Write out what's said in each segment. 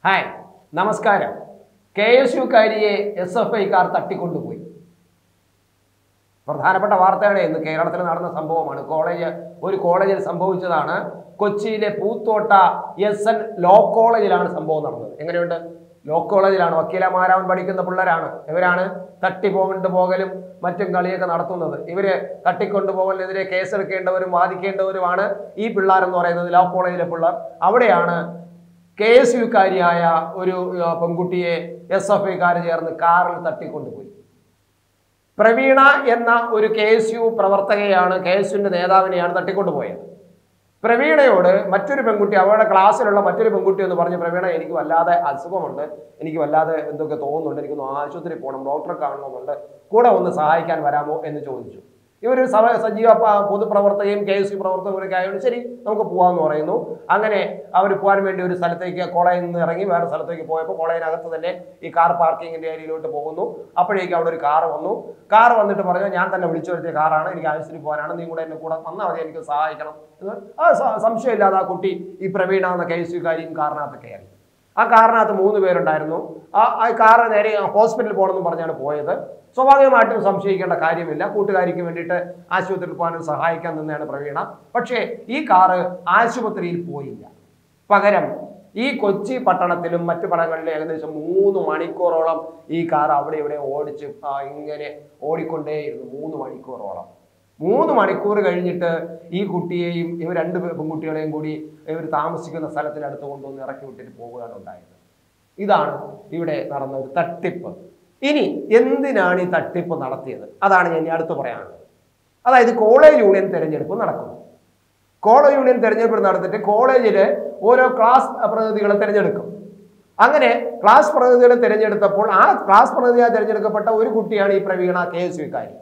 hi നമസ്കാരം K S യുക്കാരിയെ S F ഐക്കാർ തട്ടിക്കൊണ്ടുപോയി പ്രധാനപ്പെട്ട വാർത്തയാണ് ഇന്ന് കേരളത്തിൽ നടന്ന സംഭവമാണ് കോളേജ് ഒരു കോളേജിൽ സംഭവിച്ചതാണ് കൊച്ചിയിലെ പൂത്തോട്ട എസ് എൻ ലോ കോളേജിലാണ് സംഭവം നടന്നത് എങ്ങനെയുണ്ട് ലോ കോളേജിലാണ് വക്കീലമാരാവൻ പഠിക്കുന്ന പിള്ളേരാണ് ഇവരാണ് തട്ടിപ്പോകൊണ്ട് പോകലും മറ്റും കളിയൊക്കെ നടത്തുന്നത് ഇവര് തട്ടിക്കൊണ്ടുപോകലിനെതിരെ കേസെടുക്കേണ്ടവരും വാദിക്കേണ്ടവരുമാണ് ഈ പിള്ളേരെന്ന് പറയുന്നത് ലോ കോളേജിലെ പിള്ളേർ അവിടെയാണ് കെ എസ് യുക്കാരിയായ ഒരു ആ, പെൺകുട്ടിയെ എസ് എഫ് ഐക്കാർ ചേർന്ന് കാറിൽ തട്ടിക്കൊണ്ടുപോയി പ്രവീണ എന്ന ഒരു കെ എസ് യു പ്രവർത്തകയാണ് കെ എസ് യുവിന്റെ നേതാവിനെയാണ് തട്ടിക്കൊണ്ടുപോയത് പ്രവീണയോട് മറ്റൊരു പെൺകുട്ടി അവരുടെ ക്ലാസ്സിലുള്ള മറ്റൊരു പെൺകുട്ടി എന്ന് പറഞ്ഞ് പ്രവീണ എനിക്ക് വല്ലാതെ അസുഖമുണ്ട് എനിക്ക് വല്ലാതെ എന്തൊക്കെ തോന്നുന്നുണ്ട് എനിക്കൊന്ന് ആശുപത്രി പോകണം ഡോക്ടറെ കാണണമെന്നുണ്ട് കൂടെ ഒന്ന് സഹായിക്കാൻ വരാമോ എന്ന് ചോദിച്ചു ഇവര് സഭ സജീവ പ- പൊതുപ്രവർത്തകയും കെ എസ് യു പ്രവർത്തകരൊക്കെ ആയതുകൊണ്ട് ശരി നമുക്ക് പോകാമെന്ന് പറയുന്നു അങ്ങനെ അവർ പോകാൻ വേണ്ടി ഒരു സ്ഥലത്തേക്ക് കോളേജിൽ നിന്ന് ഇറങ്ങി വേറെ സ്ഥലത്തേക്ക് പോയപ്പോൾ കോളേജിനകത്ത് തന്നെ ഈ കാർ പാർക്കിങ്ങിന്റെ ഏരിയയിലോട്ട് പോകുന്നു അപ്പോഴേക്കും അവിടെ ഒരു കാർ വന്നു കാർ വന്നിട്ട് പറഞ്ഞു ഞാൻ തന്നെ വിളിച്ചു വരുത്തിയ കാറാണ് എനിക്ക് ആവശ്യത്തിന് പോകാനാണ് നീ കൂടെ എന്നെ കൂടെ വന്നാൽ മതി എനിക്ക് സഹായിക്കണം എന്ന് ആ സ- സംശയമില്ലാതെ ആ കുട്ടി ഈ പ്രവീണ എന്ന കെ എസ് യുക്കാരിയും കാറിനകത്ത് കയറി ആ കാറിനകത്ത് മൂന്ന് പേരുണ്ടായിരുന്നു ആ ആ കാറ് നേരെ ഹോസ്പിറ്റലിൽ പോകണമെന്ന് പറഞ്ഞാണ് പോയത് സ്വാഭാവികമായിട്ടും സംശയിക്കേണ്ട കാര്യമില്ല കൂട്ടുകാരിക്ക് വേണ്ടിയിട്ട് ആശുപത്രിയിൽ പോകാനും സഹായിക്കാൻ നിന്നാണ് പ്രവീണ പക്ഷേ ഈ കാറ് ആശുപത്രിയിൽ പോയില്ല പകരം ഈ കൊച്ചി പട്ടണത്തിലും മറ്റു പടങ്ങളിലും ഏകദേശം മൂന്ന് മണിക്കൂറോളം ഈ കാർ അവിടെ ഇവിടെ ഓടിച്ച് ആ, ഇങ്ങനെ ഓടിക്കൊണ്ടേയിരുന്നു മൂന്ന് മണിക്കൂറോളം മൂന്ന് മണിക്കൂർ കഴിഞ്ഞിട്ട് ഈ കുട്ടിയെയും ഇവർ രണ്ട് പെ- പെൺകുട്ടികളെയും കൂടി ഇവർ താമസിക്കുന്ന സ്ഥലത്തിനടുത്ത് കൊണ്ടുവന്ന് ഇറക്കി വിട്ടിട്ട് പോവുകയാണ് ഉണ്ടായത് ഇതാണ് ഇവിടെ നടന്ന ഒരു തട്ടിപ്പ് ഇനി എന്തിനാണ് ഈ തട്ടിപ്പ് നടത്തിയത് അതാണ് ഞാൻ ഇനി അടുത്ത് പറയാനുള്ളത് അതായത് കോളേജ് യൂണിയൻ തിരഞ്ഞെടുപ്പ് നടക്കുന്നു കോളേജ് യൂണിയൻ തിരഞ്ഞെടുപ്പ് നടത്തിയിട്ട് കോളേജില് ഓരോ ക്ലാസ് പ്രതിനിധികളെ തിരഞ്ഞെടുക്കും അങ്ങനെ ക്ലാസ് പ്രതിനിധികളെ തിരഞ്ഞെടുത്തപ്പോൾ ആ ക്ലാസ് പ്രതിനിധിയായി തിരഞ്ഞെടുക്കപ്പെട്ട ഒരു കുട്ടിയാണ് ഈ പ്രവീണ കെ എസ് യുക്കാരി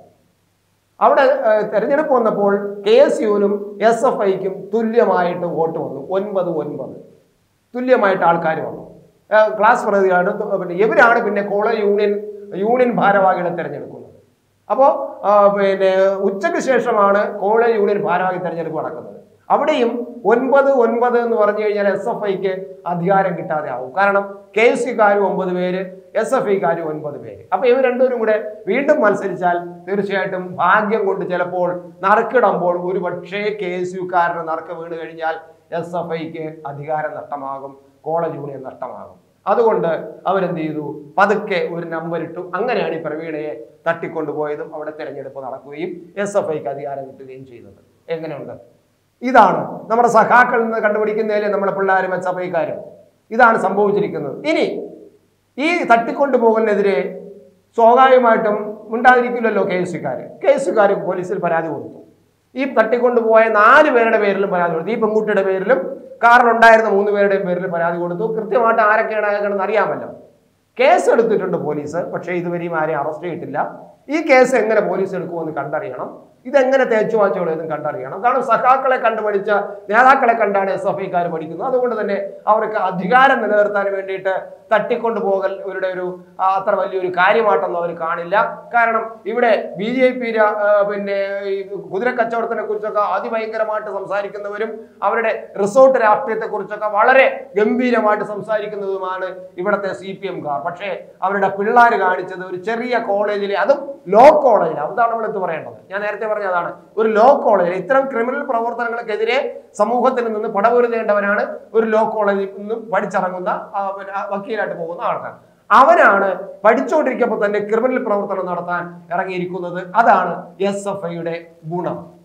അവിടെ ഏഹ്, തെരഞ്ഞെടുപ്പ് വന്നപ്പോൾ കെ എസ് യുവിനും എസ് എഫ് ഐക്കും തുല്യമായിട്ട് വോട്ട് വന്നു ഒൻപത് ഒൻപത് തുല്യമായിട്ട് ആൾക്കാർ വന്നു ഏഹ്, ക്ലാസ് പ്രതിയാണ് തു- പിന്നെ ഇവരാണ് പിന്നെ കോളേജ് യൂണിയൻ യൂണിയൻ ഭാരവാഹികളെ തിരഞ്ഞെടുക്കുന്നത് അപ്പോൾ പിന്നെ ഉച്ചയ്ക്ക് ശേഷമാണ് കോളേജ് യൂണിയൻ ഭാരവാഹി തെരഞ്ഞെടുപ്പ് നടക്കുന്നത് അവിടെയും ഒൻപത് ഒൻപത് എന്ന് പറഞ്ഞു കഴിഞ്ഞാൽ എസ് എഫ് ഐക്ക് അധികാരം കിട്ടാതെ ആവും കാരണം കെ എസ് സിക്കാരും ഒമ്പത് പേര് എസ് എഫ് ഐക്കാരും ഒൻപത് പേര് അപ്പൊ ഇവർ രണ്ടുപേരും കൂടെ വീണ്ടും മത്സരിച്ചാൽ തീർച്ചയായിട്ടും ഭാഗ്യം കൊണ്ട് ചിലപ്പോൾ നറുക്കിടുമ്പോൾ ഒരു പക്ഷേ കെ എസ് യുക്കാരന് നറുക്ക് വീണ് കഴിഞ്ഞാൽ എസ് എഫ് ഐക്ക് അധികാരം നഷ്ടമാകും കോളേജ് യൂണിയൻ നഷ്ടമാകും അതുകൊണ്ട് അവരെന്ത് ചെയ്തു പതുക്കെ ഒരു നമ്പർ ഇട്ടു അങ്ങനെയാണ് ഈ പ്രവീണയെ തട്ടിക്കൊണ്ടുപോയതും അവിടെ തെരഞ്ഞെടുപ്പ് നടക്കുകയും എസ് എഫ് ഐക്ക് അധികാരം കിട്ടുകയും ചെയ്തത് എങ്ങനെയുണ്ട് ഇതാണ് നമ്മുടെ സഖാക്കളിൽ നിന്ന് കണ്ടുപിടിക്കുന്നതിലെ നമ്മുടെ പിള്ളേരും എസ് എഫ് ഐക്കാരും ഇതാണ് സംഭവിച്ചിരിക്കുന്നത് ഇനി ഈ തട്ടിക്കൊണ്ടുപോകലിനെതിരെ സ്വാഭാവികമായിട്ടും ഉണ്ടാതിരിക്കില്ലല്ലോ കെ എസ് സിക്കാർ കെ എസ് സിക്കാർ പോലീസിൽ പരാതി കൊടുത്തു ഈ തട്ടിക്കൊണ്ടുപോയ നാല് പേരുടെ പേരിലും പരാതി കൊടുത്തു ഈ പെൺകുട്ടിയുടെ പേരിലും കാറിലുണ്ടായിരുന്ന മൂന്ന് പേരുടെയും പേരിൽ പരാതി കൊടുത്തു കൃത്യമായിട്ട് ആരൊക്കെയാണ് അയക്കണമെന്ന് അറിയാമല്ലോ കേസ് എടുത്തിട്ടുണ്ട് പോലീസ് പക്ഷേ ഇതുവരെയും ആരെയും അറസ്റ്റ് ചെയ്തിട്ടില്ല ഈ കേസ് എങ്ങനെ പോലീസ് എടുക്കുമെന്ന് കണ്ടറിയണം ഇതെങ്ങനെ തേച്ചു വാച്ചുകളെന്നും കണ്ടറിയണം കാരണം സഖാക്കളെ കണ്ടു പഠിച്ച നേതാക്കളെ കണ്ടാണ് എസ് എഫ് ഐക്കാർ പഠിക്കുന്നത് അതുകൊണ്ട് തന്നെ അവർക്ക് അധികാരം നിലനിർത്താൻ വേണ്ടിയിട്ട് തട്ടിക്കൊണ്ടുപോകൽ ഇവരുടെ ഒരു ആ, അത്ര വലിയൊരു കാര്യമായിട്ടൊന്നും അവർ കാണില്ല കാരണം ഇവിടെ ബി ജെ പി പിന്നെ ഈ കുതിര കച്ചവടത്തിനെ കുറിച്ചൊക്കെ അതിഭയങ്കരമായിട്ട് സംസാരിക്കുന്നവരും അവരുടെ റിസോർട്ട് രാഷ്ട്രീയത്തെ കുറിച്ചൊക്കെ വളരെ ഗംഭീരമായിട്ട് സംസാരിക്കുന്നതുമാണ് ഇവിടുത്തെ സി പി എംകാർ പക്ഷേ അവരുടെ പിള്ളേർ കാണിച്ചത് ഒരു ചെറിയ കോളേജിലെ അതും ലോ കോളേജിൽ അതാണ് നമ്മൾ എടുത്ത് പറയേണ്ടത് ഞാൻ നേരത്തെ പറഞ്ഞതാണ് ഒരു ലോ കോളേജിൽ ഇത്തരം ക്രിമിനൽ പ്രവർത്തനങ്ങൾക്കെതിരെ സമൂഹത്തിൽ നിന്ന് പടപൊരുതേണ്ടവനാണ് ഒരു ലോ കോളേജിൽ നിന്നും പഠിച്ചിറങ്ങുന്ന ആ, പിന്നെ, ആ, വക്കീലായിട്ട് പോകുന്ന ആൾക്കാർ അവനാണ് പഠിച്ചുകൊണ്ടിരിക്കുമ്പോൾ തന്നെ ക്രിമിനൽ പ്രവർത്തനം നടത്താൻ ഇറങ്ങിയിരിക്കുന്നത് അതാണ് എസ് എഫ് ഐയുടെ ഗുണം